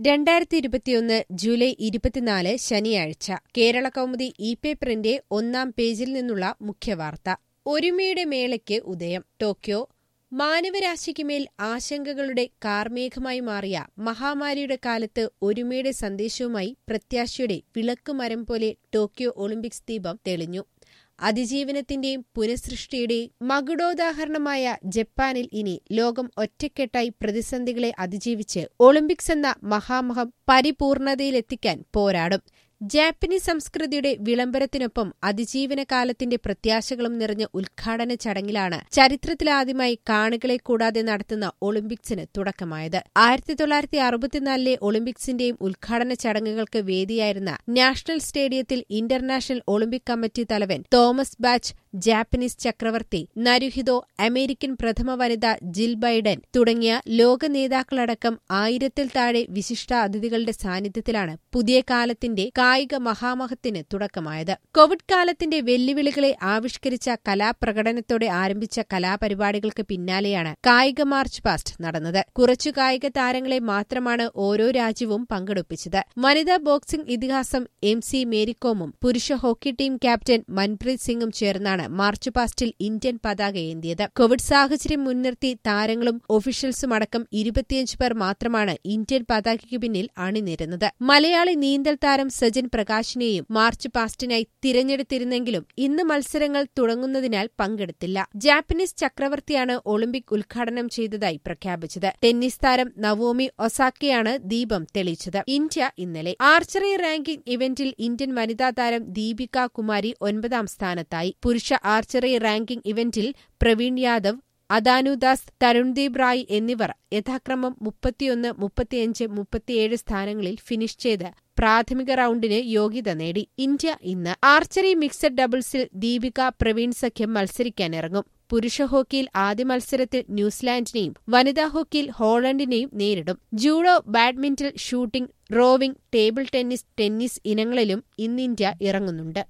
രണ്ടായിരത്തി ഇരുപത്തിയൊന്ന് ജൂലൈ ഇരുപത്തിനാല് ശനിയാഴ്ച കേരള കൗമുദി ഇ പേപ്പറിന്റെ ഒന്നാം പേജിൽ നിന്നുള്ള മുഖ്യവാർത്ത ഒരുമയുടെ മേളയ്ക്ക് ഉദയം ടോക്കിയോ മാനവരാശിക്കുമേൽ ആശങ്കകളുടെ കാർമേഘമായി മാറിയ മഹാമാരിയുടെ കാലത്ത് ഒരുമയുടെ സന്ദേശവുമായി പ്രത്യാശയുടെ വിളക്കുമരം പോലെ ടോക്കിയോ ഒളിമ്പിക്സ് ദീപം തെളിഞ്ഞു അതിജീവനത്തിന്റെയും പുനഃസൃഷ്ടിയുടെയും മകുടോദാഹരണമായ ജപ്പാനിൽ ഇനി ലോകം ഒറ്റക്കെട്ടായി പ്രതിസന്ധികളെ അതിജീവിച്ച് ഒളിമ്പിക്സ് എന്ന മഹാമഹം പരിപൂർണതയിലെത്തിക്കാൻ പോരാടും ജാപ്പനീസ് സംസ്കൃതിയുടെ വിളംബരത്തിനൊപ്പം അതിജീവന കാലത്തിന്റെ പ്രത്യാശകളും നിറഞ്ഞ ഉദ്ഘാടന ചടങ്ങിലാണ് ചരിത്രത്തിലാദ്യമായി കാണികളെ കൂടാതെ നടത്തുന്ന ഒളിമ്പിക്സിന് തുടക്കമായത് ആയിരത്തി തൊള്ളായിരത്തി അറുപത്തിനാലിലെ ഒളിമ്പിക്സിന്റെയും ഉദ്ഘാടന ചടങ്ങുകൾക്ക് വേദിയായിരുന്ന നാഷണൽ സ്റ്റേഡിയത്തിൽ ഇന്റർനാഷണൽ ഒളിമ്പിക് കമ്മിറ്റി തലവൻ തോമസ് ബാച്ച് ജാപ്പനീസ് ചക്രവർത്തി നരുഹിതോ അമേരിക്കൻ പ്രഥമ വനിത ജിൽ ബൈഡൻ തുടങ്ങിയ ലോക നേതാക്കളടക്കം ആയിരത്തിൽ താഴെ വിശിഷ്ട അതിഥികളുടെ സാന്നിധ്യത്തിലാണ് പുതിയ കാലത്തിന്റെ കായിക മഹാമഹത്തിന് തുടക്കമായത് കോവിഡ് കാലത്തിന്റെ വെല്ലുവിളികളെ ആവിഷ്കരിച്ച കലാപ്രകടനത്തോടെ ആരംഭിച്ച കലാപരിപാടികൾക്ക് പിന്നാലെയാണ് കായിക മാർച്ച് പാസ്റ്റ് നടന്നത് കുറച്ചു കായിക താരങ്ങളെ മാത്രമാണ് ഓരോ രാജ്യവും പങ്കെടുപ്പിച്ചത് വനിതാ ബോക്സിംഗ് ഇതിഹാസം എം സി മേരികോമും പുരുഷ ഹോക്കി ടീം ക്യാപ്റ്റൻ മൻപ്രീത് സിംഗും ചേർന്നാണ് മാർച്ച് പാസ്റ്റിൽ ഇന്ത്യൻ പതാക ഏന്തിയത് കോവിഡ് സാഹചര്യം മുൻനിർത്തി താരങ്ങളും ഒഫീഷ്യൽസും അടക്കം ഇരുപത്തിയഞ്ച് പേർ മാത്രമാണ് ഇന്ത്യൻ പതാകയ്ക്ക് പിന്നിൽ അണിനിരുന്നത് മലയാളി നീന്തൽ താരം സജൻ പ്രകാശിനെയും മാർച്ച് പാസ്റ്റിനായി തിരഞ്ഞെടുത്തിരുന്നെങ്കിലും ഇന്ന് മത്സരങ്ങൾ തുടങ്ങുന്നതിനാൽ പങ്കെടുത്തില്ല ജാപ്പനീസ് ചക്രവർത്തിയാണ് ഒളിമ്പിക് ഉദ്ഘാടനം ചെയ്തതായി പ്രഖ്യാപിച്ചത് ടെന്നീസ് താരം നവോമി ഒസാക്കയാണ് ദീപം തെളിയിച്ചത് ഇന്ത്യ ഇന്നലെ ആർച്ചറി റാങ്കിംഗ് ഇവന്റിൽ ഇന്ത്യൻ വനിതാ താരം ദീപിക കുമാരി ഒൻപതാം സ്ഥാനത്തായി പുരുഷ ആർച്ചറി റാങ്കിംഗ് ഇവന്റിൽ പ്രവീൺ യാദവ് അദാനുദാസ് തരുൺദീപ് റായ് എന്നിവർ യഥാക്രമം മുപ്പത്തിയൊന്ന് മുപ്പത്തിയഞ്ച് മുപ്പത്തിയേഴ് സ്ഥാനങ്ങളിൽ ഫിനിഷ് ചെയ്ത് പ്രാഥമിക റൌണ്ടിന് യോഗ്യത നേടി ഇന്ത്യ ഇന്ന് ആർച്ചറി മിക്സഡ് ഡബിൾസിൽ ദീപിക പ്രവീൺ സഖ്യം മത്സരിക്കാനിറങ്ങും പുരുഷ ഹോക്കിയിൽ ആദ്യ മത്സരത്തിൽ ന്യൂസിലാൻഡിനെയും വനിതാ ഹോക്കിയിൽ ഹോളണ്ടിനെയും നേരിടും judo badminton shooting rowing table tennis tennis ഇനങ്ങളിലും ഇന്ന് ഇന്ത്യ ഇറങ്ങുന്നുണ്ട്